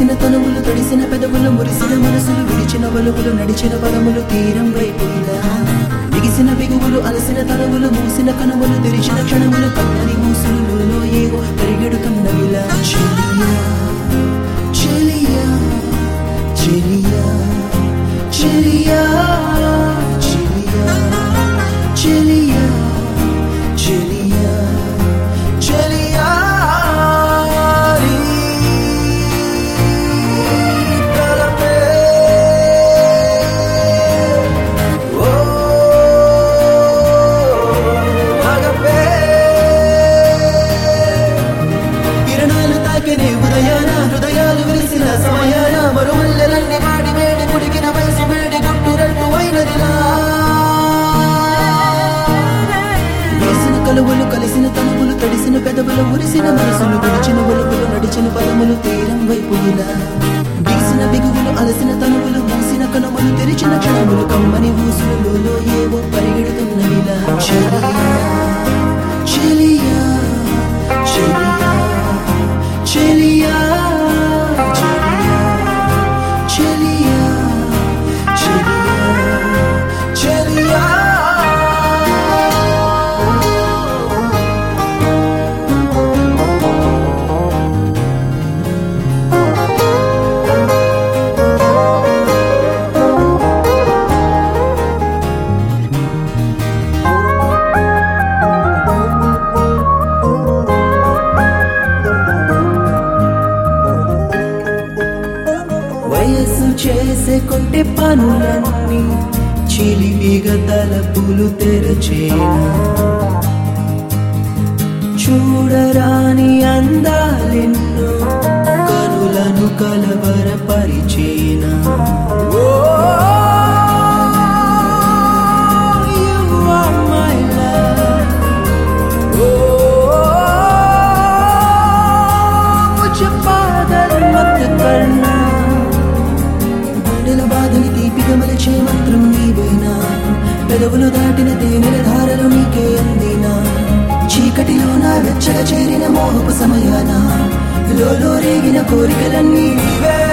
కలిసిన తనువులు తడిసిన పెదవులు మురిసిన మనసులు విడిచిన వలుపులు నడిచిన పదములు తీరం వైపు ఇలా బిగిసిన బిగువులు అలసిన తనువులు మూసిన కనుములు తెరిచిన క్షణములు కమ్మని మూసులు ఏవో పరిగెడుతున్నవిలా చెలియా చెలియా చెలియా చెలియా చెలియా చెలియా చెలియా చెలియా తలపే ఓ మగపే కిరణాలు తాకినే ఉదయాన హృదయాలు విరిసిన సమయాన మరుమల్లెలన్నీ వాడి వేడి కుడికిన వయసు వేడి గుట్టు రెండు అయినదిలా వేసిన కలువలు కలిసిన తనువులు తడిసిన పెదవులు మురిసిన మనసులు విడిచిన ఒలుపులు నడిచిన పదములు తీరం వైపు ఇలా బిగిసిన బిగువులు అలసిన తనువులు మూసిన కనుమలు తెరిచిన క్షణములు కమ్మని ఊసులలో ఏవో పరిగెడుతున్నవిలా చెలియా చెలియా చెలియా చెలియా చెలియా చెలియా చెలియా వయస్సు చేసే కొంటె పనులన్నీ చిలిపిగా తలపులు తెరచేనా చూడరాని అందాలెన్నో కనులను కలవరపరిచేనా ఓ, you are my love. ఓ, मुझे पागल मत करना గుండెల బాధని తీపిగా మలిచే మంత్రం నీవేనా పెదవులు దాటిన తేనెల ధారలు నీకే అందినా చీకటిలో నా వెచ్చగా చేరిన మోహపు సమయాన లోలో రేగిన కోరికలన్నీ నీవే